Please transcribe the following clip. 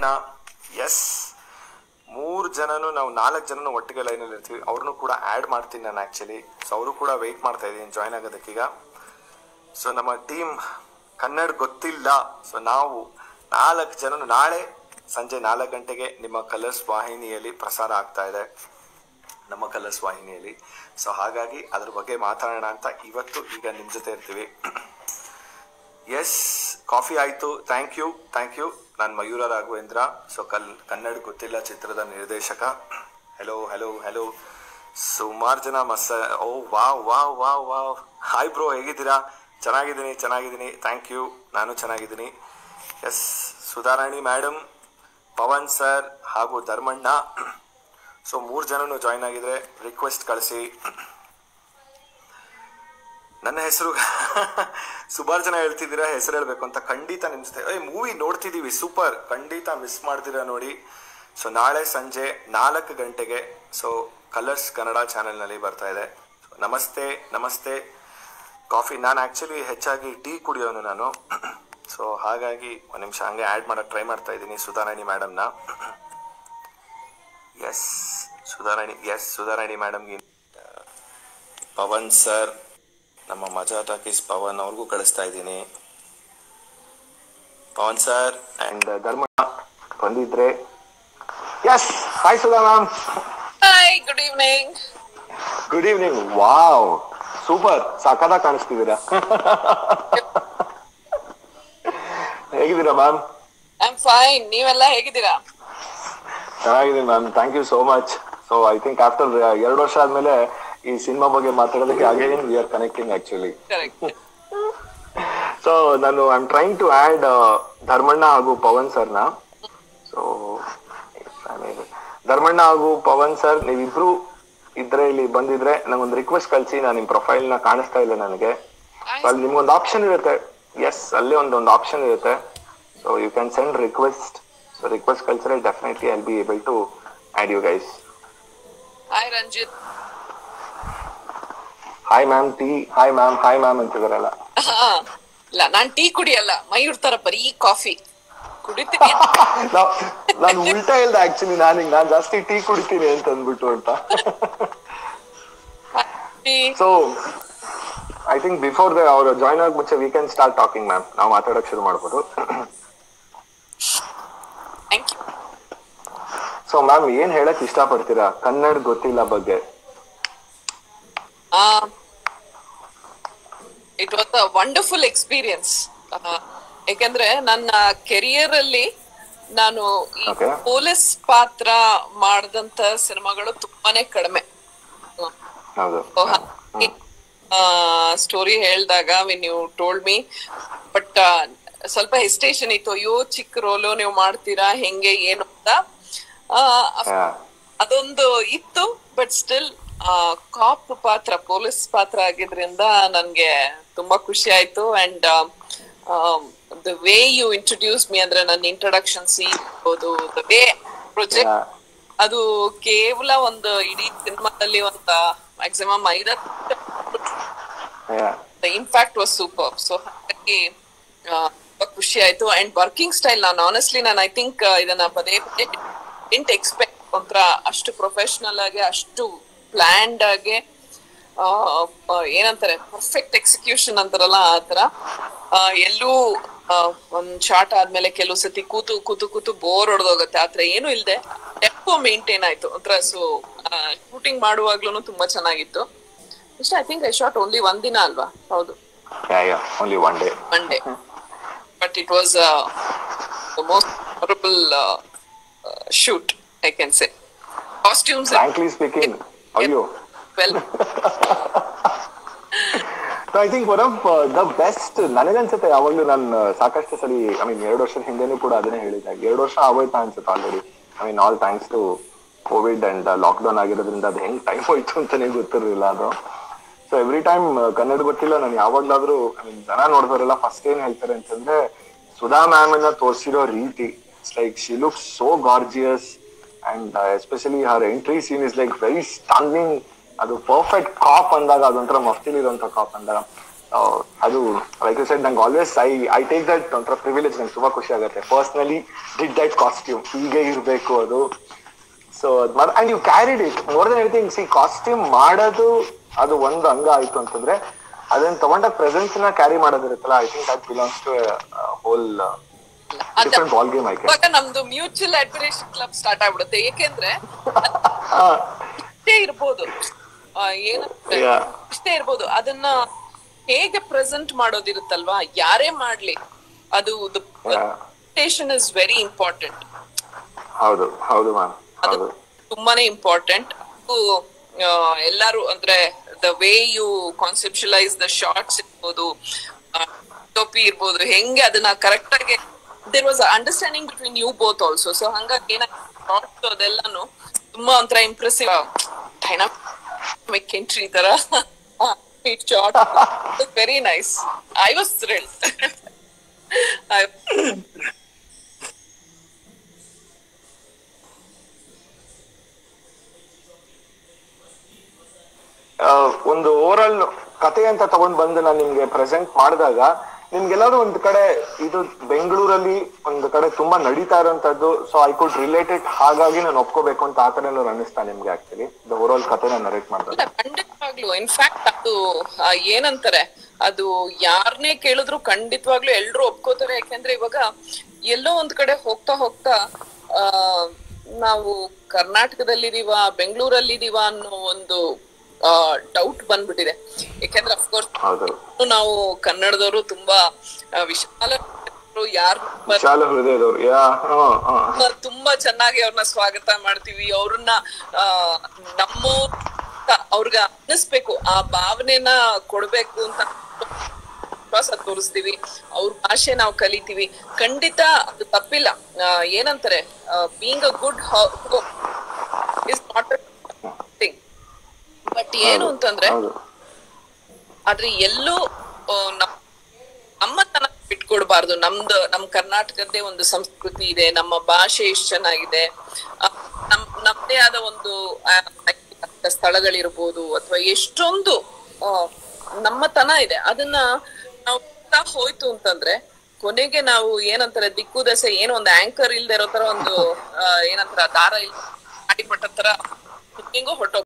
Dharmanna S ಮೂರು ಜನನು ನಾವು ನಾಲ್ಕು ಜನನು ಒಟ್ಟಿಗೆ ಲೈನಲ್ಲಿ ಇರ್ತೀವಿ ಅವ್ರನ್ನೂ ಕೂಡ ಆ್ಯಡ್ ಮಾಡ್ತೀನಿ ನಾನು ಆ್ಯಕ್ಚುಲಿ ಸೊ ಅವರು ಕೂಡ ವೆಯ್ಟ್ ಮಾಡ್ತಾ ಇದ್ದೀನಿ ಜಾಯ್ನ್ ಆಗೋದಕ್ಕೀಗ ಸೊ ನಮ್ಮ ಟೀಮ್ ಕನ್ನಡ ಗೊತ್ತಿಲ್ಲ ಸೊ ನಾವು ನಾಲ್ಕು ಜನನು ನಾಳೆ ಸಂಜೆ ನಾಲ್ಕು ಗಂಟೆಗೆ ನಿಮ್ಮ ಕಲರ್ಸ್ ವಾಹಿನಿಯಲ್ಲಿ ಪ್ರಸಾರ ಆಗ್ತಾ ಇದೆ ನಮ್ಮ ಕಲರ್ಸ್ ವಾಹಿನಿಯಲ್ಲಿ ಸೊ ಹಾಗಾಗಿ ಅದ್ರ ಬಗ್ಗೆ ಮಾತಾಡೋಣ ಅಂತ ಇವತ್ತು ಈಗ ನಿಮ್ಮ ಜೊತೆ ಇರ್ತೀವಿ ಎಸ್ ಕಾಫಿ ಆಯಿತು ಥ್ಯಾಂಕ್ ಯು ಥ್ಯಾಂಕ್ ಯು ನಾನು ಮಯೂರ ರಾಘವೇಂದ್ರ ಸೊ ಕಲ್ ಕನ್ನಡ ಗೊತ್ತಿಲ್ಲ ಚಿತ್ರದ ನಿರ್ದೇಶಕ ಹೆಲೋ ಹೆಲೋ ಹೆಲೋ ಸುಮಾರು ಜನ ಮಸ oh wow wow wow wow hi bro ಹೇಗಿದ್ದೀರಾ ಚೆನ್ನಾಗಿದ್ದೀನಿ ಚೆನ್ನಾಗಿದ್ದೀನಿ ಥ್ಯಾಂಕ್ ಯು ನಾನು ಚೆನ್ನಾಗಿದ್ದೀನಿ yes Sudharani madam Pavan sir ಹಾಗೂ ಧರ್ಮಣ್ಣ ಸೊ ಮೂರು ಜನನು ಜಾಯ್ನ್ ಆಗಿದ್ರೆ ರಿಕ್ವೆಸ್ಟ್ ಕಳಿಸಿ ನನ್ನ ಹೆಸರು ಸುಮಾರು ಜನ ಹೇಳ್ತಿದ್ದೀರಾ ಹೆಸರು ಹೇಳ್ಬೇಕು ಅಂತ ಖಂಡಿತ ನಿಮ್ಮ ಜೊತೆ ಏ ಮೂವಿ ನೋಡ್ತಿದ್ದೀವಿ ಸೂಪರ್ ಖಂಡಿತ ಮಿಸ್ ಮಾಡ್ತೀರಾ ನೋಡಿ ಸೊ ನಾಳೆ ಸಂಜೆ ನಾಲ್ಕು ಗಂಟೆಗೆ ಸೊ ಕಲರ್ಸ್ ಕನ್ನಡ ಚಾನೆಲ್ನಲ್ಲಿ ಬರ್ತಾ ಇದೆ So, ನಮಸ್ತೆ ನಮಸ್ತೆ ಕಾಫಿ ನಾನು ಆ್ಯಕ್ಚುಲಿ ಹೆಚ್ಚಾಗಿ ಟೀ ಕುಡಿಯೋನು ನಾನು ಸೊ ಹಾಗಾಗಿ ಒಂದು ನಿಮಿಷ ಹಂಗೆ ಆ್ಯಡ್ ಮಾಡೋಕ್ಕೆ ಟ್ರೈ ಮಾಡ್ತಾ ಇದ್ದೀನಿ ಸುಧಾರಾಣಿ ಮೇಡಮ್ನ ಎಸ್ ಸುಧಾರಾಣಿ ಎಸ್ ಸುಧಾರಾಣಿ ಮೇಡಮ್ಗೆ ಪವನ್ ಸರ್ ನಮ್ಮ ಮಜಾ ಟಾಕೀಸ್ ಪವನ್ ಅವ್ರಿಗೂ ಕಳಿಸ್ತಾ ಇದ್ದೀನಿ ಪವನ್ ಸರ್ ಅಂಡ್ ಧರ್ಮ ಬಂದಿದ್ರೆ yes hi Sudha ma'am Hi, good evening. Good evening wow super ಸಖತ್ತಾಗಿ ಕಾಣಿಸ್ತಿದ್ದೀರಾ ಹೇಗಿದ್ದೀರಾ ಮ್ಯಾಮ್ I'm fine. ನೀವೆಲ್ಲ ಹೇಗಿದ್ದೀರಾ ಚೆನ್ನಾಗಿದ್ದೀನಿ ma'am thank you so much so I think after ಎರಡು ವರ್ಷ ಆದ್ಮೇಲೆ ಈ ಸಿನಿಮಾ ಬಗ್ಗೆ ಮಾತಾಡೋದಕ್ಕೆ again we are connecting actually correct so ನಾನು I am trying to add Dharmanna ಹಾಗೂ ಪವನ್ ಸರ್ನ ಸೊ ಧರ್ಮಣ್ಣ ಹಾಗೂ ಪವನ್ ಸರ್ ನೀವಿಬ್ರು ಇದ್ರೆ ಇಲ್ಲಿ ಬಂದಿದ್ರೆ ನಂಗೊಂದು ರಿಕ್ವೆಸ್ಟ್ ಕಳಿಸಿ ನಾನು ನಿಮ್ಮ ಪ್ರೊಫೈಲ್ ನ ಕಾಣಿಸ್ತಾ ಇಲ್ಲ ನನಗೆ So, ಅಲ್ಲಿ ನಿಮ್ಗೊಂದು ಆಪ್ಷನ್ ಇರುತ್ತೆ ಎಸ್ ಅಲ್ಲೇ ಒಂದೊಂದು ಆಪ್ಷನ್ ಇರುತ್ತೆ so you can send request so request ಕಳ್ಸಿದ್ರೆ definitely I be able to add you guys hi Ranjith hi ma'am tea hi ma'am hi ma'am ಅಂತಿದಾರಲ್ಲ ಹಾ. ಇಲ್ಲ ನಾನ್ ಟೀ ಕುಡಿಯಲ್ಲ ಮಯೂರ್ ತರ ಬರೀ ಕಾಫಿ ಕುಡಿತೀನಿ ನಾನು ಉಲ್ಟಾ ಹೇಳ್ದೆ ಆಕ್ಚುಲಿ ನಾನು ನಾನು ಜಾಸ್ತಿ ಟೀ ಕುಡಿತೀನಿ ಅಂತ ಅಂದ್ಬಿಟ್ಟು ಅಂತ tea so I think before the ಅವ್ರು ಜಾಯ್ನ್ ಆಗ ಮುಂಚೆ we can start talking ma'am ನಾವು ಮಾತಾಡಕ್ ಶುರು ಮಾಡ್ಬೋದು ಥ್ಯಾಂಕ್ ಯು ಸೊ ಮ್ಯಾಮ್ ಏನ್ ಹೇಳಕ್ ಇಷ್ಟಪಡ್ತೀರಾ ಕನ್ನಡ ಗೊತ್ತಿಲ್ಲ ಬಗ್ಗೆ it was a wonderful experience ಯಾಕಂದ್ರೆ ನನ್ನ ಕೆರಿಯರ್ ಅಲ್ಲಿ ನಾನು ಈ Okay. ಪೊಲೀಸ್ ಪಾತ್ರ ಮಾಡಿದಂತ ಸಿನಿಮಾಗಳು ತುಂಬಾನೇ ಕಡಿಮೆ ಹ್ಮ್. ಹೌದು ಸ್ಟೋರಿ ಹೇಳಿದಾಗ when you told me but ಸ್ವಲ್ಪ ಹೆಸಿಟೇಷನ್ ಇತ್ತು ಅಯ್ಯೋ ಚಿಕ್ಕ ರೋಲು ನೀವು ಮಾಡ್ತೀರಾ ಹೆಂಗೆ ಏನು ಅಂತ ಆ, ಅಫ್- Yeah. ಅದೊಂದು ಇತ್ತು ಬಟ್ ಸ್ಟಿಲ್ ಕಾಪ್ ಪಾತ್ರ ಪೊಲೀಸ್ ಪಾತ್ರ ಆಗಿದ್ರಿಂದ ನನ್ಗೆ ತುಂಬಾ ಖುಷಿ ಆಯ್ತು and the way you introduce me ಅಂದ್ರೆ ನನ್ನ ಇಂಟ್ರೊಡಕ್ಷನ್ ಸಿ ಇರ್ಬೋದು ದ ವೇ ಪ್ರೊಜೆಕ್ಟ್ Yeah. ಅದು ಕೇವಲ ಒಂದು ಇಡೀ ಸಿನಿಮಾದಲ್ಲಿ ಒಂದು ಮ್ಯಾಕ್ಸಿಮಮ್ ಐದತ್ತು Yeah. The impact was super so ಹಾಗಾಗಿ ಆ, ತುಂಬಾ ಖುಷಿ ಆಯ್ತು ಅಂಡ್ ವರ್ಕಿಂಗ್ ಸ್ಟೈಲ್ ನಾನು ಆನೆಸ್ಟ್ಲಿ ನಾನು ಐ ಥಿಂಕ್ ಇದನ್ನ ಪದೇ ಪದೇ ಡಿಂಟ್ ಎಕ್ಸ್ಪೆಕ್ಟ್ ಒಂಥರ ಅಷ್ಟು ಪ್ರೊಫೆಷನಲ್ ಆಗಿ ಅಷ್ಟು ಪ್ಲಾನ್ಡ್ ಆಗಿ ಆ, ಆ, ಏನಂತಾರೆ ಪರ್ಫೆಕ್ಟ್ ಎಕ್ಸಿಕ್ಯೂಷನ್ ಅಂತಾರಲ್ಲ ಆ ತರ ಆ, ಎಲ್ಲೂ ಆ, ಒಂದ್ ಶಾರ್ಟ್ ಆದ್ಮೇಲೆ ಕೆಲವು ಸತಿ ಕೂತು ಕೂತು ಕೂತು ಬೋರ್ ಹೊಡೆದೋಗುತ್ತೆ ಆತರ ಏನು ಇಲ್ದೆ ಟೆಂಪೋ ಮೇಂಟೈನ್ ಆಯ್ತು ಒಂಥರ ಸೊ ಶೂಟಿಂಗ್ ಮಾಡುವಾಗ್ಲೂ ತುಂಬಾ ಚೆನ್ನಾಗಿತ್ತು ಇಷ್ಟ I think I shot only ಒಂದ್ ದಿನ ಅಲ್ವಾ ಹೌದು Yeah, yeah. Only one day. One day but it was the most horrible shoot I can say costumes Frankly speaking, ಅಯ್ಯೋ well I think one of the best ನನಗನ್ಸುತ್ತೆ ಯಾವಾಗ್ಲೂ ನಾನು ಸಾಕಷ್ಟು ಸರಿ ಐ ಮೀನ್ ಎರಡು ವರ್ಷದ ಹಿಂದೆನೂ ಕೂಡ ಅದನ್ನೇ ಹೇಳಿದ್ದೆ ಎರಡು ವರ್ಷ ಆಗೋಯ್ತಾ ಅನ್ಸುತ್ತೆ already I mean all thanks to Covid and lockdown ಆಗಿರೋದ್ರಿಂದ ಅದು ಹೆಂಗ್ ಟೈಮ್ ಹೋಯ್ತು ಅಂತಾನೆ ಗೊತ್ತಿರಲಿಲ್ಲ ಅದು ಸೊ ಎವ್ರಿ ಟೈಮ್ ಕನ್ನಡ ಗೊತ್ತಿಲ್ಲ ನಾನು ಯಾವಾಗ್ಲಾದ್ರೂ ಐ ಮೀನ್ ಜನ ನೋಡಿದವರೆಲ್ಲ ಫಸ್ಟ್ ಏನ್ ಹೇಳ್ತಾರೆ ಅಂತಂದ್ರೆ ಸುಧಾ ಮ್ಯಾಮ್ ಅನ್ನ ತೋರಿಸಿರೋ ರೀತಿ it's like she look so gorgeous and especially her entry scene is like very stunning ಅದು ಪರ್ಫೆಕ್ಟ್ ಕಾಪ್ ಅಂದಾಗ ಅದೊಂಥರ ಮಫ್ತಿಲ್ ಇರುವಂತ ಕಾಪ್ ಅಂದಾಗ ಅದು ಲೈಕ್ ಸೈಡ್ ನಂಗೆ always I I take that ಒಂಥರ ಪ್ರಿವಿಲೇಜ್ ನಂಗೆ ತುಂಬಾ ಖುಷಿ ಆಗುತ್ತೆ ಪರ್ಸ್ನಲಿ ಡಿಡ್ ದಟ್ ಕಾಸ್ಟ್ಯೂಮ್ ಹೀಗೆ ಇರಬೇಕು ಅದು so and you carried it more than anything ಸಿ ಕಾಸ್ಟ್ಯೂಮ್ ಮಾಡೋದು ಅದು ಒಂದು ಅಂಗ ಆಯ್ತು ಅಂತಂದ್ರೆ ಅದನ್ನ ತಗೊಂಡ ಪ್ರೆಸೆನ್ಸ್ ನ ಕ್ಯಾರಿ ಮಾಡೋದಿರುತ್ತಲ್ಲ I think that belongs to whole different ball game I ಇವಾಗ ನಮ್ದು ಮ್ಯೂಚುವಲ್ ಅಡ್ಮಿರೇಷನ್ ಕ್ಲಬ್ ಸ್ಟಾರ್ಟ್ ಆಗ್ಬಿಡುತ್ತೆ ಏಕೆಂದ್ರೆ ಇಷ್ಟೇ ಇರ್ಬೋದು ಆ, ಏನಂದ್ರೆ Yeah. ಇಷ್ಟೇ ಇರ್ಬೋದು ಅದನ್ನ ಹೇಗೆ ಪ್ರೆಸೆಂಟ್ ಮಾಡೋದಿರುತ್ತಲ್ವಾ ಯಾರೇ ಮಾಡ್ಲಿ ಅದು ಪ್ರೆಸೆಂಟೇಷನ್ ಇಸ್ ವೆರಿ ಇಂಪಾರ್ಟೆಂಟ್ ಹೌದು ಹೌದು ಮ್ಯಾಮ್ ಅದು ಹೌದು ತುಂಬಾನೇ ಇಂಪಾರ್ಟೆಂಟ್ ಎಲ್ಲಾರು ಅಂದ್ರೆ the way you conceptualise the shots ಇರ್ಬೋದು ಟೋಪಿ ಇರ್ಬೋದು ಹೆಂಗೆ ಅದನ್ನ ಕರೆಕ್ಟ್ ಆಗಿ there was understanding between you both also so ಹಂಗಾಗಿ ಏನಾಗ್ತದೆ ಅದೆಲ್ಲಾನು ತುಂಬಾ ಒಂಥರ ಇಂಪ್ರೆಸಿವ್ ಡೈನಾಮಿಕ್ ಎಂಟ್ರಿ ತರ shot very nice I was thrilled ಆ, ಒಂದು ಓವರ್ ಆಲ್ ಕತೆ ಅಂತ ತಗೊಂಡ್ ಬಂದು ನಾನು ನಿಮ್ಗೆ ಪ್ರೆಸೆಂಟ್ ಮಾಡಿದಾಗ ನಿಮ್ಗೆಲ್ಲಾದ್ರೂ ಒಂದ್ ಕಡೆ ಇದು ಬೆಂಗಳೂರಲ್ಲಿ ಒಂದು ಕಡೆ ತುಂಬಾ ನಡೀತಾ ಇರೋಂಥದ್ದು ಸೊ ಐ ಕುಡ್ ರಿಲೇಟೆಡ್ ಹಾಗಾಗಿ ನಾನು ಒಪ್ಕೋಬೇಕು ಅಂತ ಆ ತರ ಏನಾದ್ರು ಅನ್ನಿಸ್ತಾ ನಿಮ್ಗೆ ಆಕ್ಚುಲಿ ಓವರ್ ಆಲ್ ಕತೆನ ನರೇಟ್ ಮಾಡಿದಾಗ ಇಲ್ಲ ಖಂಡಿತವಾಗ್ಲು ಇನ್ಫ್ಯಾಕ್ಟ್ ಅದು ಆ, ಏನಂತಾರೆ ಅದು ಯಾರನ್ನೇ ಕೇಳಿದ್ರು ಖಂಡಿತವಾಗ್ಲು ಎಲ್ರು ಒಪ್ಕೋತಾರೆ ಯಾಕೆಂದ್ರೆ ಇವಾಗ ಎಲ್ಲೋ ಒಂದ್ ಕಡೆ ಹೋಗ್ತಾ ಹೋಗ್ತಾ ಆ ನಾವು ಕರ್ನಾಟಕದಲ್ಲಿದೀವ ಬೆಂಗಳೂರಲ್ಲಿದೀವ ಅನ್ನೋ ಒಂದು ಡೌಟ್ ಬಂದ್ಬಿಟ್ಟಿದೆ ಯಾಕೆಂದ್ರೆ ಅಫ್ಕೋರ್ಸ್ ಹೌದು ನಾವು ಕನ್ನಡದವರು ತುಂಬಾ ಆ, ವಿಶಾಲ ಯಾರು ವಿಶಾಲ ಹೃದಯದವ್ರು ಯಾ ಹಾ ಹಾ ತುಂಬಾ- ತುಂಬಾ ಚೆನ್ನಾಗಿ ಅವ್ರನ್ನ ಸ್ವಾಗತ ಮಾಡ್ತೀವಿ ಅವ್ರನ್ನ ಆ, ನಮ್ಮ ಅವ್ರಿಗೆ ಅನ್ನಿಸ್ಬೇಕು ಆ ಭಾವನೆನ ಕೊಡ್ಬೇಕು ಅಂತ ವಿಶ್ವಾಸ ತೋರಿಸ್ತೀವಿ ಅವ್ರ ಭಾಷೆ ನಾವು ಕಲಿತೀವಿ ಖಂಡಿತ ಅದು ತಪ್ಪಿಲ್ಲ ಆ, ಏನಂತಾರೆ being a good is not thing but ಏನು ಅಂತಂದ್ರೆ ಹೌದು ಆದ್ರೆ ಎಲ್ಲೂ ಆ, ನಮ್- ನಮ್ಮತನ ಬಿಟ್ಕೊಡ್ಬಾರ್ದು ನಮ್ದು ನಮ್ ಕರ್ನಾಟಕದ್ದೇ ಒಂದು ಸಂಸ್ಕೃತಿ ಇದೆ ನಮ್ಮ ಭಾಷೆ ಎಷ್ಟು ಚೆನ್ನಾಗಿದೆ ಆ, ನಮ್ ನಮ್ದೇ ಆದ ಒಂದು ಆ, ಐತಿಹಾಸಿಕ ಸ್ಥಳಗಳಿರ್ಬೋದು ಅಥವಾ ಎಷ್ಟೊಂದು ಆ, ನಮ್ಮತನ ಇದೆ ಅದನ್ನ ನಾವು ಬಿಡ್ತಾ ಹೋಯ್ತು ಅಂತಂದ್ರೆ ಕೊನೆಗೆ ನಾವು ಏನಂತಾರೆ ದಿಕ್ಕು ದಸೆ ಏನೋ ಒಂದು ಆಂಕರ್ ಇಲ್ದೇ ಇರೋ ತರ ಒಂದು ಆ, ಏನಂತಾರೆ ದಾರ ಇಲ್ಲ ಅಡಿಪಟ್ಟ ತರ ಹೆಂಗೋ ಹೊರಟೋಗ್ತೀವಿ